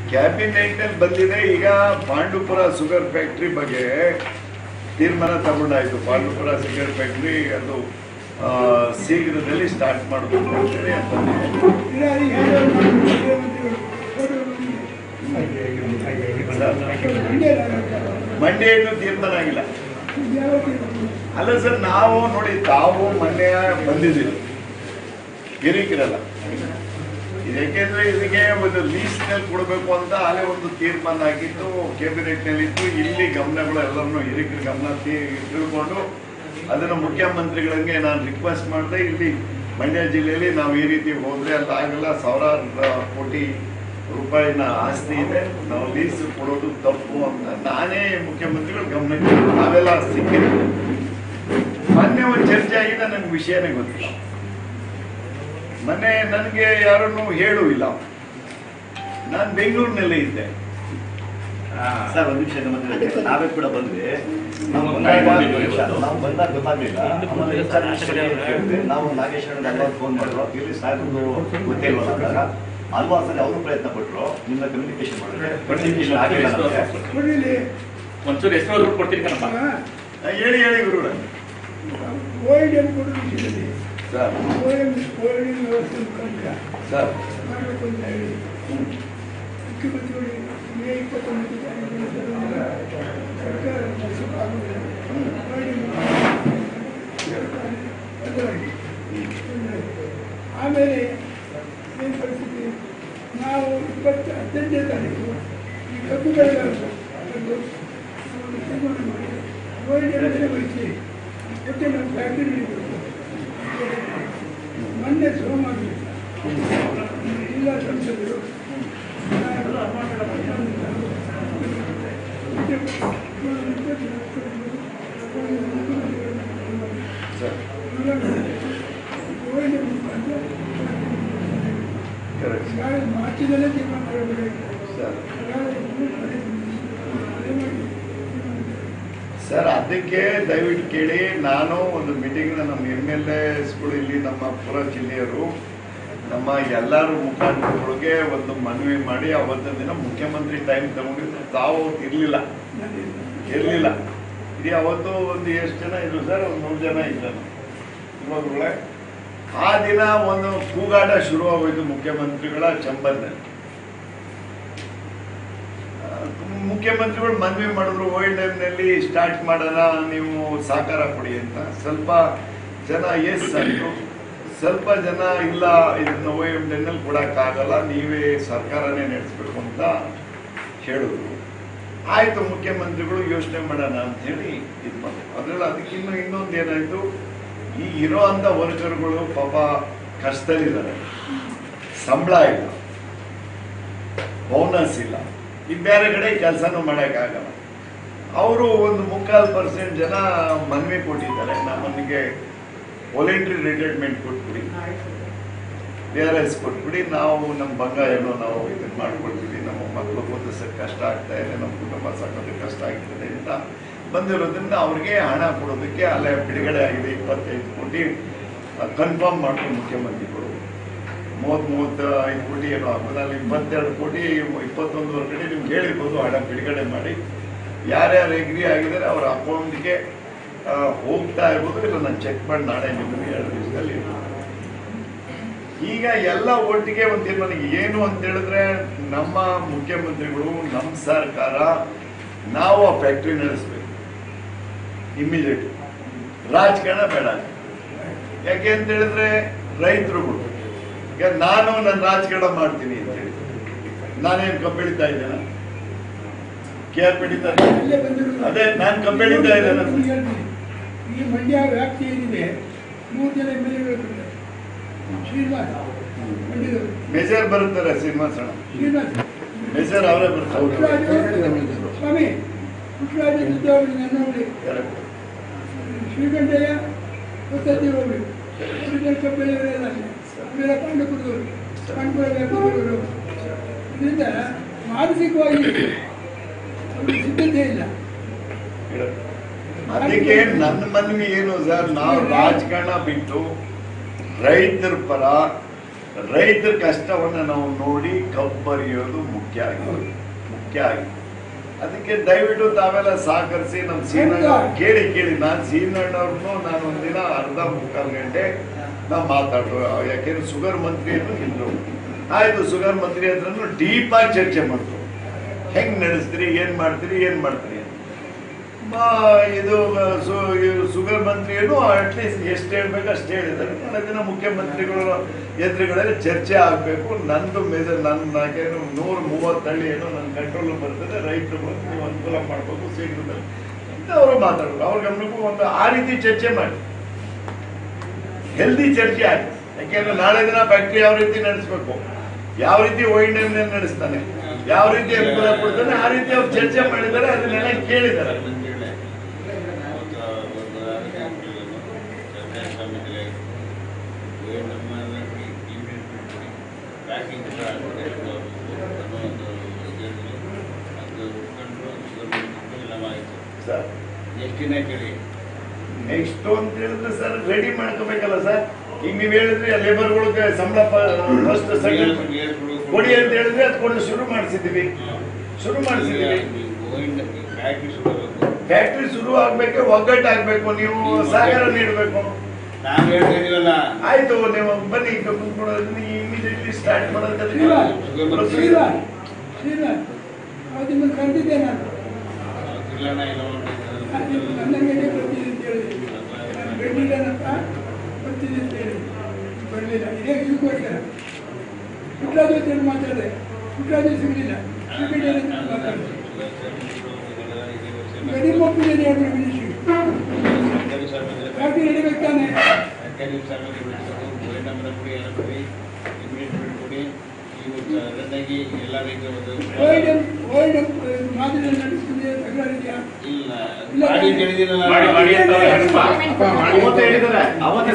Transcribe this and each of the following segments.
Cabinet ನಲ್ಲಿ ಬಂದಿದೆ ಈಗ ಪಾಂಡುಪುರ ಶುಗರ್ ಫ್ಯಾಕ್ಟ್ರಿ ಬಗ್ಗೆ ತೀರ್ಮಾನ ತಗೊಂಡಾಯ್ತು ಪಾಂಡುಪುರ ಶುಗರ್ ಫ್ಯಾಕ್ಟ್ರಿ ಅದು ಆ, ಶೀಘ್ರದಲ್ಲಿ ಸ್ಟಾರ್ಟ್ ಮಾಡಬೇಕು ಅಂತೇಳಿ ಬಂದಿದೆ ಮಂಡ್ಯ ಇನ್ನೂ ತೀರ್ಮಾನ ಆಗಿಲ್ಲ ಅಲ್ಲ ಸರ್ ನಾವು ನೋಡಿ ತಾವು ಮೊನ್ನೆ ಬಂದಿದ್ದೀವಿ ಗಿರಿಕಿರಲ್ಲ ಯಾಕೆಂದ್ರೆ ಇದಕ್ಕೆ ಒಂದು ಲೀಸ್ ನಲ್ಲಿ ಕೊಡಬೇಕು ಅಂತ ಅಲ್ಲೇ ಒಂದು ತೀರ್ಮಾನ ಆಗಿತ್ತು ಕ್ಯಾಬಿನೆಟ್ ನಲ್ಲಿ ಇತ್ತು ಇಲ್ಲಿ ಗಮನಗಳು ಎಲ್ಲರನ್ನು ಹಿರಿಕರ ಗಮನ ತಿ- ತಿಳ್ಕೊಂಡು ಅದನ್ನು ಮುಖ್ಯಮಂತ್ರಿಗಳಿಗೆ ನಾನು ರಿಕ್ವೆಸ್ಟ್ ಮಾಡಿದೆ ಇಲ್ಲಿ ಮಂಡ್ಯ ಜಿಲ್ಲೆಯಲ್ಲಿ ನಾವು ಈ ರೀತಿ ಹೋದ್ರೆ ಅಲ್ಲಿ ಆಗಲ್ಲ ಸಾವಿರಾರು ಕೋಟಿ ರೂಪಾಯಿನ ಆಸ್ತಿ ಇದೆ ನಾವು ಲೀಸ್ ಕೊಡೋದು ತಪ್ಪು ಅಂತ ನಾನೇ ಮುಖ್ಯಮಂತ್ರಿಗಳು ಗಮನಕ್ಕೆ ನಾವೆಲ್ಲ ಸಿಕ್ಕಿದ್ವಿ ಮೊನ್ನೆ ಒಂದು ಚರ್ಚೆ ಆಗಿದೆ ನನಗೆ ವಿಷಯನೇ ಗೊತ್ತಿಲ್ಲ ಮೊನ್ನೆ ನನಗೆ ಯಾರನ್ನು ಹೇಳೂ ಇಲ್ಲ ನಾನು ಬೆಂಗಳೂರಿನಲ್ಲೇ ಇದ್ದೆ ಸರ್ ಒಂದು ನಿಮಿಷ ನಮ್ಮ ಹತ್ರ ಇದೆ. ನಾವೇ ಕೂಡ ಬಂದ್ವಿ ನಾವು ಬಂದಾಗ ನಾವು ಬಂದಾಗ ಗೊತ್ತಾಗ್ಲಿಲ್ಲ ಆಮೇಲೆ ಇನ್ಚಾರ್ಜ್ ಮಿನಿಸ್ಟರ್ಗೆ ಕೇಳಿದ್ವಿ. ನಾವು ನಾಗೇಶ್ವರ ಎಲ್ಲ ಫೋನ್ ಮಾಡಿದ್ರು ಇಲ್ಲಿ ಸಾಹೇಬ್ರು ಗೊತ್ತೇ ಇಲ್ವಲ್ಲ ಅಂದಾಗ ಹಲ್ವಾರು ಸಲ ಅವರು ಪ್ರಯತ್ನ ಪಟ್ಟರು ನಿಮ್ನ ಕಮ್ಯುನಿಕೇಶನ್ ಮಾಡಿದ್ರೆ ಕಮ್ಯುನಿಕೇಶನ್ ಆಗಿಲ್ಲ ನಮ್ಗೆ. ಒಂಚೂರು ಹೆಸರು ಕೊಡ್ತೀನಿ ಕಣಪ್ಪ ಆ, ಹೇಳಿ ಹೇಳಿ ಗುರುಗಳೇ ಓಎಲ್ಎಂ ಕೊಡೋ ವಿಷಯದಲ್ಲಿ ಸರ್ ಓಎಲ್ಎಂ ಓಎಲ್ಎಂ ವ್ಯವಸ್ಥೆ ಮುಖಾಂತರ ಸರ್ ಮಾಡಬೇಕು ಅಂತ ಹೇಳಿ ಮುಖ್ಯಮಂತ್ರಿಗಳು ಮೇ ಇಪ್ಪತ್ತೊಂಬತ್ತು ತಾರೀಕು ಸರ್ಕಾರ ಕೆಲಸ ಆಗುವುದಿಲ್ಲ. ಅದರಾಗಿ. ಆಮೇಲೆ ಏನು ಪರಿಸ್ಥಿತಿ ನಾವು ಇಪ್ಪತ್ತು ಹದಿನೆಂಟನೇ ತಾರೀಕು ಈ ಕಬ್ಬು ಬೆಳೆಗಾರರು ಒಂದು ಒಂದು ತೀರ್ಮಾನ ಮಾಡಿ ಓಎಲ್ಎಂ ವಹಿಸಿ ಮತ್ತೆ ನಮ್ಮ ಫ್ಯಾಕ್ಟರಿ ನಡೀಬೇಕು ಮೊನ್ನೆ ಸೋಮವಾರ ಜಿಲ್ಲಾ ಸಂಸದರು ಸರ್ ಕರೆಕ್ಟ್ ಮಾರ್ಚದಲ್ಲೇ ತೀರ್ಮಾನ ಮಾಡಬೇಕಾಗಿತ್ತು ಸರ್ ದಯಮಾಡಿ ಸರ್ ಅದಕ್ಕೆ ದಯವಿಟ್ಟು ಕೇಳಿ ನಾನು ಒಂದು ಮೀಟಿಂಗ್ ನಮ್ಮ ಎಮ್ ಎಲ್ ಎಸ್ಗಳು ಇಲ್ಲಿ ನಮ್ಮ ಪುರ ಜಿಲ್ಲೆಯವರು ನಮ್ಮ ಎಲ್ಲರೂ ಮುಖಂಡರುಗಳಿಗೆ ಒಂದು ಮನವಿ ಮಾಡಿ ಅವತ್ತಿನ ದಿನ ಮುಖ್ಯಮಂತ್ರಿ ಟೈಮ್ ತಗೊಂಡಿದ್ದು ತಾವು ಇರಲಿಲ್ಲ ಇರಲಿಲ್ಲ ಇಡೀ ಅವತ್ತು ಒಂದು ಎಷ್ಟು ಜನ ಇದ್ರು ಸರ್ ಒಂದು ನೂರು ಜನ ಇದ್ದರು ಇವಾಗಲೇ ಆ ದಿನ ಒಂದು ಕೂಗಾಟ ಶುರುವಾಗೋಯ್ತು ಮುಖ್ಯಮಂತ್ರಿಗಳ ಚಂಬರ್ನಲ್ಲಿ ಮುಖ್ಯಮಂತ್ರಿಗಳು ಮನವಿ ಮಾಡಿದ್ರು ಓಲ್ಡ್ ನಲ್ಲಿ ಸ್ಟಾರ್ಟ್ ಮಾಡೋಣ ನೀವು ಸಹಕಾರ ಕೊಡಿ ಅಂತ ಸ್ವಲ್ಪ ಜನ ಎಸ್ ಅಂದ್ರು ಸ್ವಲ್ಪ ಜನ ಇಲ್ಲ ಇದನ್ನ ಓ ಎಮ್ ನಲ್ಲಿ ಕೊಡಕ್ಕಾಗಲ್ಲ ನೀವೇ ಸರ್ಕಾರನೇ ನಡೆಸ್ಬೇಕು ಅಂತ ಹೇಳಿದ್ರು ಆಯ್ತು ಮುಖ್ಯಮಂತ್ರಿಗಳು ಯೋಚನೆ ಮಾಡೋಣ ಅಂತ ಹೇಳಿ ಇದು ಮಾಡಿದ್ರು ಅದ್ರಲ್ಲಿ ಅದಕ್ಕೆ ಇನ್ನು ಇನ್ನೊಂದು ಏನಾಯ್ತು ಈ ಇರೋ ಅಂತ ವರ್ಕರ್ಗಳು ಪಾಪ ಕಷ್ಟದಲ್ಲಿದ್ದಾರೆ ಸಂಬಳ ಇಲ್ಲ ಬೋನಸ್ ಇಲ್ಲ ಈ ಬೇರೆ ಕಡೆ ಕೆಲಸನೂ ಮಾಡೋಕ್ಕಾಗಲ್ಲ ಅವರು ಒಂದು ಮುಕ್ಕಾಲು ಪರ್ಸೆಂಟ್ ಜನ ಮನವಿ ಕೊಟ್ಟಿದ್ದಾರೆ ನಮ್ಮನಿಗೆ ವಾಲಂಟ್ರಿ ರಿಟೈರ್ಮೆಂಟ್ ಕೊಟ್ಬಿಡಿ ಬಿ ಆರ್ ಎಸ್ ಕೊಟ್ಬಿಡಿ ನಾವು ನಮ್ಮ ಬಂಗಾಯನು ನಾವು ಇದನ್ನ ಮಾಡ್ಕೊಳ್ತೀವಿ ನಮ್ಮ ಮಕ್ಕಳು ಓದಿಸೋಕೆ ಕಷ್ಟ ಆಗ್ತಾ ಇದೆ ನಮ್ಮ ಕುಟುಂಬ ಸಾಕೋದಕ್ಕೆ ಕಷ್ಟ ಆಗ್ತದೆ ಅಂತ ಬಂದಿರೋದ್ರಿಂದ ಅವ್ರಿಗೆ ಹಣ ಕೊಡೋದಕ್ಕೆ ಅಲ್ಲೇ ಬಿಡುಗಡೆ ಆಗಿದೆ ಇಪ್ಪತ್ತೈದು ಕೋಟಿ ಕನ್ಫರ್ಮ್ ಮಾಡ್ಕೊಂಡು ಮುಖ್ಯಮಂತ್ರಿಗಳು ಮೂವತ್ ಮೂವತ್ತೈದು ಕೋಟಿ ಏನೋ ಆಗ್ಬೋದು ಅಲ್ಲಿ ಇಪ್ಪತ್ತೆರಡು ಕೋಟಿ ಇಪ್ಪತ್ತೊಂದು ಕಡೆ ನಿಮ್ಗೆ ಹೇಳಿರ್ಬೋದು ಹಣ ಬಿಡುಗಡೆ ಮಾಡಿ ಯಾರ್ಯಾರು ಎಗ್ರಿ ಆಗಿದ್ದಾರೆ ಅವರ ಅಕೌಂಟ್ಗೆ ಹೋಗ್ತಾ ಇರ್ಬೋದು ಇಲ್ಲ ನಾನು ಚೆಕ್ ಮಾಡಿ ನಾಳೆ ನಿಮಗೆ ಎರಡು ದಿವಸದಲ್ಲಿ ಈಗ ಎಲ್ಲ ಒಟ್ಟಿಗೆ ಒಂದು ತೀರ್ಮಾನ ಏನು ಅಂತ ಹೇಳಿದ್ರೆ ನಮ್ಮ ಮುಖ್ಯಮಂತ್ರಿಗಳು ನಮ್ಮ ಸರ್ಕಾರ ನಾವು ಆ ಫ್ಯಾಕ್ಟ್ರಿ ನಡೆಸ್ಬೇಕು ಇಮಿಡಿಯೇಟ್ ರಾಜಕಾರಣ ಬೇಡ ಯಾಕೆ ಅಂತ ಹೇಳಿದ್ರೆ ರೈತರುಗಳು ಈಗ ನಾನು ನನ್ನ ರಾಜಕಾರಣ ಮಾಡ್ತೀನಿ ಅಂತ ಹೇಳಿ ನಾನೇನು ಕಬ್ಬೆಳಿತಾ ಇದ್ದೇನೆ ಕೆ ಆರ್ ಬೆಳೀತಾ ಇದ್ದೇನೆ ಅಲ್ಲೇ ಬಂದಿರೋದು. ಅದೇ ನಾನ್ ಕಂಪ್ಲೇಂಟ್ ಇದ್ದೇನೆ ಈಗ ಹೇಳ್ತೀನಿ. ಈ ಮಂಡ್ಯ ವ್ಯಾಪ್ತಿ ಏನಿದೆ ಮೂರು ಜನ ಎಮ್ ಎಲ್ ಎಗಳು ಶ್ರೀನಿವಾಸ್ ಮಂಡ್ಯದವರು ಮೇಜರ್ ಬರುತ್ತಾರೆ ಶ್ರೀನಿವಾಸಣ್ಣ ಶ್ರೀನಿವಾಸ್ ಮೇಜರ್ ಅವರೇ ಬರ್ತಾರೆ ಪುಟ್ಟರಾಜು ಸ್ವಾಮಿ ಪುಟ್ಟರಾಜ ನಿದ್ದವಳಿ ನನ್ನವಳಿ Correct. ಶ್ರೀಕಂಠಯ್ಯ ಮುತ್ತತ್ತಿ ಹೋಗ್ಲಿ ಅವರಿಗೆಲ್ಲ ಕಬ್ಬೆಳೆಯವರೆಲ್ಲ ಅವರೆಲ್ಲ ಪಾಂಡಪುರದವರು ಪಾಂಡಪುರ ವ್ಯಾಪ್ತಿಯವರು ಇದರಿಂದ ಮಾನಸಿಕವಾಗಿ ಅವ್ರಿಗೆ ಸಿದ್ಧತೆ ಇಲ್ಲ ಅದಕ್ಕೆ ನನ್ನ ಮನವಿ ಏನು ಸರ್ ನಾವು ರಾಜಕಾರಣ ಬಿಟ್ಟು ರೈತರ ಪರ ರೈತರ ಕಷ್ಟವನ್ನು ನಾವು ನೋಡಿ ಕಬ್ಬರಿಯೋದು ಮುಖ್ಯ ಆಗಿದೆ ಮುಖ್ಯ ಆಗಿದೆ ಅದಕ್ಕೆ ದಯವಿಟ್ಟು ತಾವೆಲ್ಲ ಸಹಕರಿಸಿ ನಮ್ಮ ಸೀನಣ್ಣ ಕೇಳಿ ಕೇಳಿ ನಾನು ಸೀನಣ್ಣವ್ರನ್ನು ನಾನು ಒಂದಿನ ಅರ್ಧ ಮುಕ್ಕಾಲು ಗಂಟೆ ನಾವು ಮಾತಾಡೋ ಯಾಕೆಂದ್ರೆ ಶುಗರ್ ಮಂತ್ರಿಯನ್ನು ಇದ್ರು ಆಯ್ತು ಶುಗರ್ ಮಂತ್ರಿ ಹತ್ರನು ಡೀಪ್ ಆಗಿ ಚರ್ಚೆ ಮಾಡ್ತು ಹೆಂಗ್ ನಡೆಸ್ತೀರಿ ಏನ್ ಮಾಡ್ತೀರಿ ಏನ್ ಮಾಡ್ತೀರಿ ಅಂತ. ಮಾ- ಇದು ಸು- ಇವ್ರು ಶುಗರ್ ಮಂತ್ರಿಯನ್ನು ಅಟ್ಲೀಸ್ಟ್ ಎಷ್ಟು ಹೇಳ್ಬೇಕು ಅಷ್ಟು ಹೇಳಿದ್ದಾರೆ ನಾಳೆ ದಿನ ಮುಖ್ಯಮಂತ್ರಿಗಳು ಎದುರುಗಳಲ್ಲಿ ಚರ್ಚೆ ಆಗಬೇಕು ನಂದು ಮೇಜ ನನ್ನ ನಾಕೇನು ನೂರ ಮೂವತ್ತಳ್ಳಿ ಏನೋ ನನ್ನ ಕಂಟ್ರೋಲ್ ಬರ್ತದೆ ರೈತರು ಬಂದು ನೀವು ಅನುಕೂಲ ಮಾಡ್ಬೇಕು ಶೀಘ್ರದಲ್ಲಿ ಅಂತ ಅವರು ಮಾತಾಡೋದು ಅವ್ರ ಗಮನಕ್ಕೂ ಒಂದು ಆ ರೀತಿ ಚರ್ಚೆ ಮಾಡಿ ಹೆಲ್ದಿ ಚರ್ಚೆ ಆಗಿ ಯಾಕೆಂದ್ರೆ ನಾಳೆ ದಿನ ಫ್ಯಾಕ್ಟ್ರಿ ಯಾವ ರೀತಿ ನಡೆಸಬೇಕು ಯಾವ ರೀತಿ ಒಯ್ಂಡನ್ ನಡೆಸ್ತಾನೆ ಯಾವ ರೀತಿ ಅನುಕೂಲ ಕೊಡ್ತಾನೆ ಆ ರೀತಿ ಅವ್ರು ಚರ್ಚೆ ಮಾಡಿದ್ದಾರೆ ಅದನ್ನೆಲ್ಲ ಕೇಳಿದ್ದಾರೆ ಸರ್ ಎಷ್ಟಿನ ಕೇಳಿ ನೆಕ್ಸ್ಟ್ ಅಂತ ಹೇಳಿದ್ರೆ ಸರ್ ರೆಡಿ ಮಾಡ್ಕೋಬೇಕಲ್ಲ ಸರ್ ಈಗ ನೀವು ಹೇಳಿದ್ರಿ ಲೇಬರ್ಗಳಿಗೆ ಸಂಬಳ ಫಸ್ಟ್ ಕೊಡಿ ಅಂತ ಹೇಳಿದ್ರೆ ಅದು ಕೊಡಲು ಶುರು ಮಾಡಿಸಿದ್ದೀವಿ ಶುರು ಮಾಡಿಸಿದ್ದೀವಿ ಫ್ಯಾಕ್ಟ್ರಿ ಶುರು ಆಗ್ಬೇಕು ಒಗ್ಗಟ್ಟು ಆಗ್ಬೇಕು ನೀವು ಸಹಕಾರ ನೀಡಬೇಕು ನಾವು ಹೇಳ್ತಿದೀವಲ್ಲ ಆಯ್ತು ನೀವು ಬನ್ನಿ ಈಗ ಕುಂತ್ಕೊಳ್ಳೋದ್ರಿಂದ ಇಮಿಡಿಯೇಟ್ಲಿ ಸ್ಟಾರ್ಟ್ ಮಾಡೋದಕ್ಕೆ ಶ್ರೀರಾಮ್ ಶ್ರೀರಾಮ್ ಅವತ್ತು ನಿಮ್ಮನ್ನು ಕರೆದಿದ್ದೆ ನಾನು ಇಲ್ಲಣ್ಣ ಇಲ್ಲ ನನ್ನ ಮೇಲೆ ಬರ್ತೀನಿ ಅಂತ ಹೇಳಿದೆ ನಾನು ಬರ್ಲಿಲ್ಲನಪ್ಪ ಬರ್ತೀನಿ ಅಂತ ಹೇಳಿ ಬರಲಿಲ್ಲ ಇದೇ ಇದಕ್ಕೋಸ್ಕರ ಪುಟ್ಟರಾಜು ಹತ್ರ ಮಾತಾಡಿದೆ ಪುಟ್ಟರಾಜು ಸಿಗಲಿಲ್ಲ ಸಿಗಲಿಲ್ಲ ಅಂತ ಮಾತಾಡಿದೆ ಈಗ ನಿಮ್ಮ ಒಪ್ಪಿಗೆ ಹೇಳ್ಬಿಡಿ ಮಿನಿಸ್ಟ್ರಿಗೆ ಫ್ಯಾಕ್ಟ್ರಿ ನಡಿಬೇಕು ತಾನೆ ಎಲ್ಲ ರೀತಿಯ ಒಂದು ವರ್ಲ್ಡ್ ವರ್ಲ್ಡ್ ಮಾದರಿ ನಡೆಸ್ತಿದೆ ತಕರಾರಿದೆಯಾ ಇಲ್ಲ ಮಾಡಿ ಅಂತ ಹೇಳಿದಿರಲ್ಲ. ಮಾಡಿ ಮಾಡಿ ಅಂತ ಹೇಳಪ್ಪ. ಅವತ್ತೇ ಹೇಳಿದ್ದಾರೆ ಅವತ್ತೇ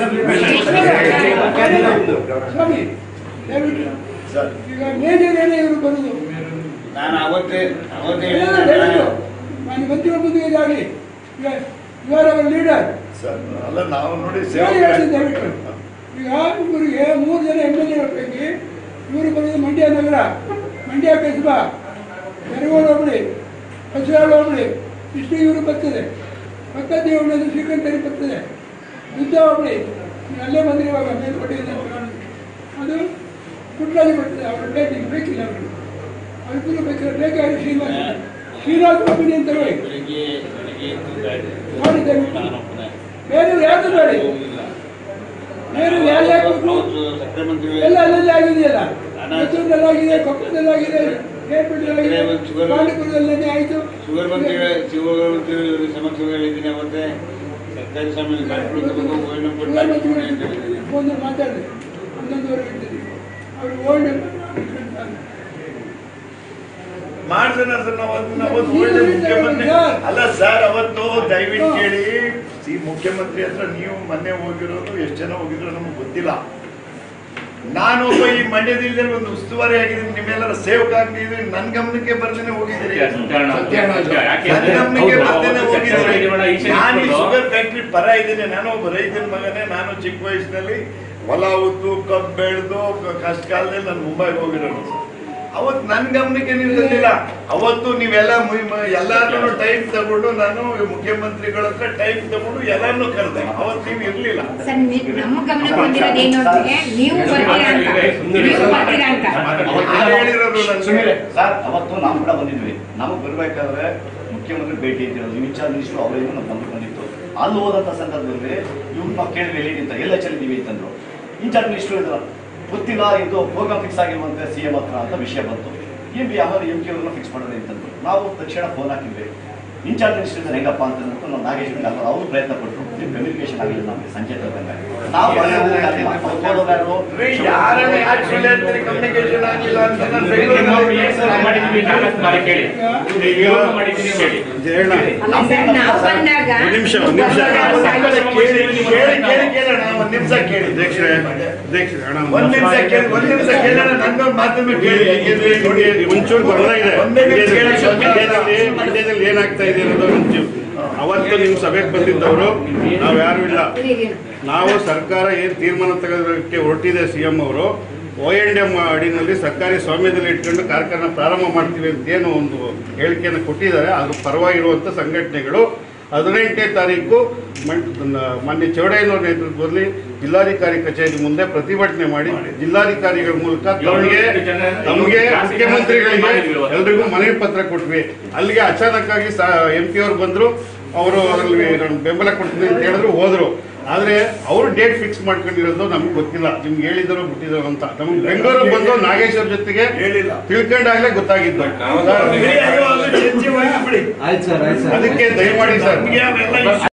ಸ್ವಾಮಿ ದಯವಿಟ್ಟು ಸರ್ ಈಗ ಮೇಜರ್ ಏನೇ ಇವರು ಬರುದು ನಾನು ಅವತ್ತೇ ಅವತ್ತೇ ಎಲ್ಲ ಹೇಳಿದ್ದೆ. ದಯವಿಟ್ಟು ನಾನು ಮಂತ್ರಿ ಮುಂದೆ ಇದಾಗಲಿ ಈಗ you are our leader sir ಅಲ್ಲ ನಾವು ನೋಡಿ ಹೇಳಿ ಹೇಳ್ತೀನಿ ದಯವಿಟ್ಟು ಸೇವೆ ಈಗ ಇವರಿಗೆ ಮೂರು ಜನ ಎಮ್ ಎಲ್ ಎ ಪೈಕಿ ಇವರು ಬರೋದು ಮಂಡ್ಯ ನಗರ ಮಂಡ್ಯ ಕಸಬಾ ಯರಗೋಡು ಹೋಬಳಿ ಬಸವಾಡ ಹೋಬಳಿ ಇಷ್ಟು ಇವರು ಬರ್ತದೆ ಪಕ್ಕದ ಹೋಬಳಿ ಶ್ರೀಕಂಠರಿ ಬರ್ತದೆ ಬುದ್ಧ ಹೋಬಳಿ ನೀವು ಅಲ್ಲೇ ಬಂದ್ರೆ ಇವಾಗ ಮೇಲ್ಕೋಟೆಯಿಂದ ಅಂತ ಕಾಣುತ್ತೆ. ಅದು ಪುಟ್ಟರಾಜು ಬರ್ತದೆ ಅವ್ರ ಬೇಕಿಲ್ಲ ಬೇಕಿಲ್ಲ ಅವರು ಅದಕ್ಕೂ ಬೇಕಾದ್ರೆ ಬೇಕಾದ್ರೆ ಶ್ರೀನಿವಾಸ ಶ್ರೀನಿವಾಸ ಕಂಪನಿ ಅಂತ ಹೇಳಿ ಬೆಳಿಗ್ಗೆ ಬೆಳಿಗ್ಗೆ ಎದ್ದು ಗಾಡಿ ಮಾಡಿ ದಯವಿಟ್ಟು ನಾನು ಒಬ್ಬನೇ. ಬೇರೆ ಯಾವುದು ಬೇಡಿ ಹೋಗಿಲ್ಲ. ಬೇರೆ ಯಾರು ಯಾಕೆ ಅವತ್ತು ಸಕ್ಕರೆ ಮಂತ್ರಿ ಎಲ್ಲ ಅಲ್ಲಲ್ಲಿ ಆಗಿದೆಯಲ್ಲ ಮೈಸೂರಿನಲ್ಲಾಗಿದೆ ಕೊಪ್ಪಳದಲ್ಲಾಗಿದೆ ಕೇರ್ಪೇಟೆಯಲ್ಲಾಗಿದೆ ಪಾಂಡಪುರದಲ್ಲೇ ಆಯಿತು ಶುಗರ್ ಮಂತ್ರಿ ಶುಗರ್ ಮಂತ್ರಿ ಇವ್ರ ಸಮಕ್ಷ ಹೇಳಿದ್ದೀನಿ ಅವತ್ತೇ ಸರ್ಕಾರಿ ಸಾಮಾನ್ಯ ಕಾರ್ಯಕ್ರಮ ಫೋನ್ ಮಾತಾಡಿದೆ ಹನ್ನೊಂದುವರೆಗೆ ಇರ್ತೀನಿ ಅವರು ಓಲ್ಡ್ ಮಾಡ್ಸೋಣ ಸರ್ ನಾವು ಅದನ್ನ ಅವತ್ತು ಒಳ್ಳೆ ಮುಖ್ಯಮಂತ್ರಿ ಅಲ್ಲ ಸರ್ ಅವತ್ತು ದಯವಿಟ್ಟು ಕೇಳಿ ಸಿ ಮುಖ್ಯಮಂತ್ರಿ ಹತ್ರ ನೀವು ಮೊನ್ನೆ ಹೋಗಿರೋದು ಎಷ್ಟು ಜನ ಹೋಗಿದ್ರು ನಮ್ಗೆ ಗೊತ್ತಿಲ್ಲ ನಾನು ಒಬ್ಬ ಈ ಮಂಡ್ಯದಲ್ಲಿ ಒಂದು ಉಸ್ತುವಾರಿ ಆಗಿದ್ದೀನಿ ನಿಮ್ಮೆಲ್ಲರ ಸೇವಕ ಆಗಿದ್ದೀನಿ ನನ್ನ ಗಮನಕ್ಕೆ ಬರ್ದೇನೆ ಹೋಗಿದ್ದೀರಿ ನನ್ನ ಗಮನಕ್ಕೆ ಬರ್ದೇನೆ ಹೋಗಿದ್ದೀರಿ ನಾನು ಈ ಶುಗರ್ ಫ್ಯಾಕ್ಟ್ರಿ ಪರ ಇದ್ದೀನಿ ನಾನು ಒಬ್ಬ ರೈತನ ಮಗನೇ ನಾನು ಚಿಕ್ಕ ವಯಸ್ಸಿನಲ್ಲಿ ಹೊಲ ಉದ್ದು ಕಬ್ಬು ಬೆಳೆದು ಕಷ್ಟ ಕಾಲದಲ್ಲಿ ನಾನು ಮುಂಬೈಗೆ ಹೋಗಿರೋನು ಅವತ್ತು ನನ್ನ ಗಮನಕ್ಕೆ ನೀವು ತಂದಿಲ್ಲ ಅವತ್ತು ನೀವೆಲ್ಲ ಎಲ್ಲಾರು ಟೈಮ್ ತಗೊಂಡು ನಾನು ಮುಖ್ಯಮಂತ್ರಿಗಳ ಹತ್ರ ಟೈಮ್ ತಗೊಂಡು ಎಲ್ಲಾನು ಕರೆದೆ ಅವತ್ತು ನೀವು ಇರ್ಲಿಲ್ಲ ಸರ್ ನಿ- ನಮ್ಮ ಗಮನಕ್ಕೆ ಬಂದಿರೋದು ಏನು ಅಂದ್ರೆ ನೀವು ಬರ್ತೀರಾ ಅಂತ ನೀವು ಬರ್ತೀರಾ ಅಂತ ಯಾರು ಹೇಳಿರೋದು ಸುಮ್ಮನೆ ನನಗೆ ಸರ್ ಅವತ್ತು ನಾವು ಕೂಡ ಬಂದಿದ್ವಿ ನಮಗೆ ಬರ್ಬೇಕಾದ್ರೆ ಮುಖ್ಯಮಂತ್ರಿ ಭೇಟಿ ಇದ್ದಿರೋದು ಇನ್ಚಾರ್ಜ್ ಮಿನಿಸ್ಟರ್ ಅವರೇನು ನಮ್ಮ ಗಮನಕ್ಕೆ ಬಂದಿತ್ತು ಅಲ್ಲಿ ಹೋದಂಥ ಸಂದರ್ಭದಲ್ಲಿ ಇವ್ರು ನಾವು ಕೇಳಿದ್ವಿ ಎಲ್ಲಿ ಅಂತ ಎಲ್ಲ ಚೆಲ್ಲಿದ್ದೀವಿ ಅಂತಂದ್ರು ಇನ್ಚಾರ್ಜ್ ಮಿನಿಸ್ಟರ್ ಇದ್ರು ಗೊತ್ತಿಲ್ಲ ಇದು ಪ್ರೋಗ್ರಾಮ್ ಫಿಕ್ಸ್ ಆಗಿರುವಂತೆ ಸಿ ಎಂ ಹತ್ರ ಅಂತ ವಿಷಯ ಬಂತು ಎಂ ಪಿ ಆಮೇಲೆ ಎಂ ಪಿ ಅವ್ರನ್ನ ಫಿಕ್ಸ್ ಮಾಡೋದು ಅಂತಂದ್ರು ನಾವು ತಕ್ಷಣ ಫೋನ್ ಹಾಕಿದ್ವಿ ಇನ್ಚಾರ್ಜ್ ಮಿನಿಸ್ಟರ್ ಇದ್ದಾರೆ ಹೆಂಗಪ್ಪ ಅಂತ ಅಂದ್ಬಿಟ್ಟು ನಾವು ನಾಗೇಶ್ ಅವರು ಅವರು ಪ್ರಯತ್ನ ಪಟ್ಟರು ನಿಮ್ಮ ಕಮ್ಯುನಿಕೇಶನ್ ಆಗಿಲ್ಲ ನಮಗೆ ಸಂಜೆ ತಗೊಂಡಾಗ ನಾವು ಒಳಗೆ ಹೋಗಿ ಅಲ್ಲಿ ಅವ್ರು ಹೋದವ್ರು ಯಾರು? ರೀ, ಯಾರನ್ನ ಯಾಕೆ ಸುಳ್ಳು ಹೇಳ್ತೀರಿ ಕಮ್ಯುನಿಕೇಶನ್ ಆಗಿಲ್ಲ ಅಂತ ನಾನು ಬೆಂಗಳೂರಿನಲ್ಲಿ ಮಾಡಿದ್ವಿ ನಾಲ್ಕು ಬಾರಿ ಕೇಳಿ ನೀವು ಮಾಡಿದ್ದೀನಿ ಕೇಳಿ ಅಲ್ಲ ಸರ್ ನಾವು ಬಂದಾಗ ನಿಮಿಷ, ಒಂದ್ ನಿಮಿಷ. ಕೇಳಿ ಕೇಳಿ ಕೇಳಿ ಕೇಳೋಣ ಒಂದ್ ನಿಮಿಷ ಕೇಳಿ ಅಧ್ಯಕ್ಷರೇ ಅಧ್ಯಕ್ಷರೇ ಅಣ್ಣ ಒಂದ್ ನಿಮಿಷ ಕೇಳಿ ಒಂದ್ ನಿಮಿಷ ಕೇಳೋಣ ನನ್ನೊಂದು ಮಾತನ್ನು ಕೇಳಿ ಯಾಕೆಂದ್ರೆ ನೋಡಿ ಒಂಚೂರು ತೊಂದರೆ ಇದೆ ಒಂದೇ ನಿಮಿಷ ಕೇಳಿ ಸ್ವಲ್ಪ ಮಂಡ್ಯದಲ್ಲಿ ಮಂಡ್ಯದಲ್ಲಿ ಏನಾಗ್ತಾ ಇದೆ ಅನ್ನೋದು ಒಂಚೂರು ಅವತ್ತು ನಿಮ್ಮ ಸಭೆಗೆ ಬಂದಿದ್ದವರು ನಾವು ಯಾರು ಇಲ್ಲ ನಾವು ಸರ್ಕಾರ ಏನು ತೀರ್ಮಾನ ತೆಗೆದಕ್ಕೆ ಹೊರಟಿದೆ ಸಿ ಎಂ ಅವರು ಒ ಎನ್ ಎಂ ಅಡಿನಲ್ಲಿ ಸರ್ಕಾರಿ ಸ್ವಾಮ್ಯದಲ್ಲಿ ಇಟ್ಕೊಂಡು ಕಾರ್ಖಾನೆ ಪ್ರಾರಂಭ ಮಾಡ್ತೀವಿ ಅಂತ ಏನು ಒಂದು ಹೇಳಿಕೆಯನ್ನು ಕೊಟ್ಟಿದ್ದಾರೆ ಅದ್ರ ಪರವಾಗಿರುವಂಥ ಸಂಘಟನೆಗಳು ಹದಿನೆಂಟನೇ ತಾರೀಕು ಮನ್- ನ- ಮಾನ್ಯ ಚೌಡಯ್ಯನವರ ನೇತೃತ್ವದಲ್ಲಿ ಜಿಲ್ಲಾಧಿಕಾರಿ ಕಚೇರಿ ಮುಂದೆ ಪ್ರತಿಭಟನೆ ಮಾಡಿ ಜಿಲ್ಲಾಧಿಕಾರಿಗಳ ಮೂಲಕ ತಮಗೆ ತಮಗೆ ಮುಖ್ಯಮಂತ್ರಿಗಳಿಗೆ ಎಲ್ರಿಗೂ ಮನವಿ ಪತ್ರ ಕೊಟ್ವಿ ಅಲ್ಲಿಗೆ ಅಚಾನಕ್ ಆಗಿ ಎಂ ಪಿ ಅವರು ಬಂದ್ರು ಅವರು ಅದರಲ್ಲಿ ನಾನು ಬೆಂಬಲ ಕೊಡ್ತೀನಿ ಅಂತ ಹೇಳಿದ್ರು ಹೋದ್ರು ಆದ್ರೆ ಅವರು ಡೇಟ್ ಫಿಕ್ಸ್ ಮಾಡ್ಕೊಂಡಿರೋದು ನಮ್ಗೆ ಗೊತ್ತಿಲ್ಲ ನಿಮ್ಗೆ ಹೇಳಿದ್ರು ಬಿಟ್ಟಿದ್ರು ಅಂತ ನಮ್ಗೆ ಬೆಂಗಳೂರಿಗೆ ಬಂದು ನಾಗೇಶ್ವರ್ ಜೊತೆಗೆ ಹೇಳಿಲ್ಲ ತಿಳ್ಕೊಂಡಾಗ್ಲೇ ಗೊತ್ತಾಗಿದ್ದು ಬಿಡಿ, ಅದು ಅದು ಚರ್ಚೆ ವಹಿಸ್ಬಿಡಿ ಆಯ್ತು ಸರ್ ಆಯ್ತು ಅದಕ್ಕೆ ದಯಮಾಡಿ ಸರ್ ನಮ್ಗೆ ಅವೆಲ್ಲ